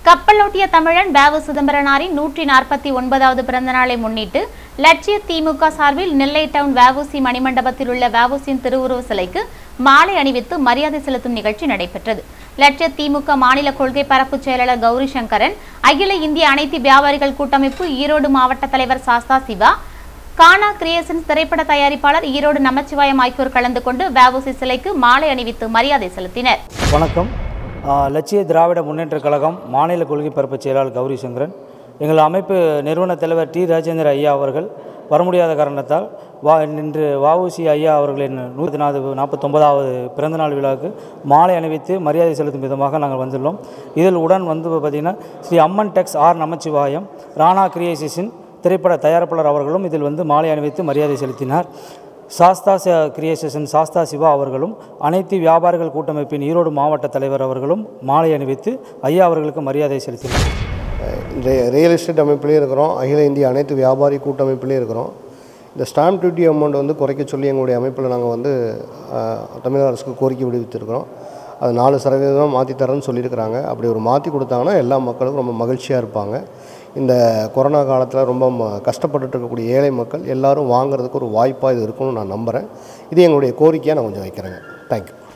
கப்பலோட்டிய தமிழன் பாவு சிதம்பரனாரின் நூற்றி நாற்பத்தி ஒன்பதாவது பிறந்தநாளை முன்னிட்டு லட்சிய திமுக சார்பில் நெல்லை டவுன் வஉசி மணிமண்டபத்தில் உள்ள வஉசியின் திருவுருவ சிலைக்கு மாலை அணிவித்து மரியாதை செலுத்தும் நிகழ்ச்சி நடைபெற்றது லட்சிய திமுக மாநில கொள்கை பரப்பு செயலாளர் கௌரி சங்கரன் அகில இந்திய அனைத்து வியாபாரிகள் கூட்டமைப்பு ஈரோடு மாவட்ட தலைவர் சாஸ்தா சிவா கானா கிரியேஷன்ஸ் திரைப்பட தயாரிப்பாளர் ஈரோடு நமச்சிவாயம் ஆகியோர் கலந்து கொண்டு வஉசி சிலைக்கு மாலை அணிவித்து மரியாதை செலுத்தினர் வணக்கம் ஆ, லட்சிய திராவிட முன்னேற்றக் கழகம் மாநில கொள்கை பரப்பு செயலாளர் கௌரி சங்கரன் எங்கள் அமைப்பு நிறுவன தலைவர் டி ராஜேந்திர ஐயா அவர்கள் வர முடியாத காரணத்தால் வா இன்று வஉசி ஐயா அவர்களின் நூற்றி நாற்பது நாற்பத்தொன்பதாவது பிறந்தநாள் விழாவுக்கு மாலை அணிவித்து மரியாதை செலுத்தும் விதமாக நாங்கள் வந்துள்ளோம் இதில் உடன் வந்து பார்த்திங்கன்னா ஸ்ரீ அம்மன் டெக்ஸ் ஆர் நமச்சிவாயம் ராணா கிரியேசிஸின் திரைப்பட தயாரிப்பாளர் அவர்களும் இதில் வந்து மாலை அணிவித்து மரியாதை செலுத்தினார் சாஸ்தா ச- கிரியேஷன் சாஸ்தா சிவா அவர்களும் அனைத்து வியாபாரிகள் கூட்டமைப்பின் ஈரோடு மாவட்ட தலைவர் அவர்களும் மாலை அணிவித்து ஐயா அவர்களுக்கு மரியாதை செலுத்தினார் இன்றைய ரியல் எஸ்டேட் அமைப்பிலையும் இருக்கிறோம் அகில இந்திய அனைத்து வியாபாரி கூட்டமைப்பிலையும் இருக்கிறோம் இந்த ஸ்டாம்ப் டியூட்டி அமௌண்ட் வந்து குறைக்க சொல்லி எங்களுடைய அமைப்பில் நாங்கள் வந்து அஹ், தமிழக அரசுக்கு கோரிக்கை விடுவித்திருக்கிறோம் அது நாலு சதவீதம் மாற்றி தரேன்னு சொல்லியிருக்கிறாங்க அப்படி ஒரு மாற்றி கொடுத்தாங்கன்னா எல்லா மக்களுக்கும் ரொம்ப மகிழ்ச்சியாக இருப்பாங்க இந்த கொரோனா காலத்தில் ரொம்ப ம- கஷ்டப்பட்டுட்டு இருக்கக்கூடிய ஏழை மக்கள் எல்லாரும் வாங்குறதுக்கு ஒரு வாய்ப்பாக இது இருக்கும்னு நான் நம்புகிறேன் இது எங்களுடைய கோரிக்கையாக நான் கொஞ்சம் வைக்கிறேங்க தேங்க்யூ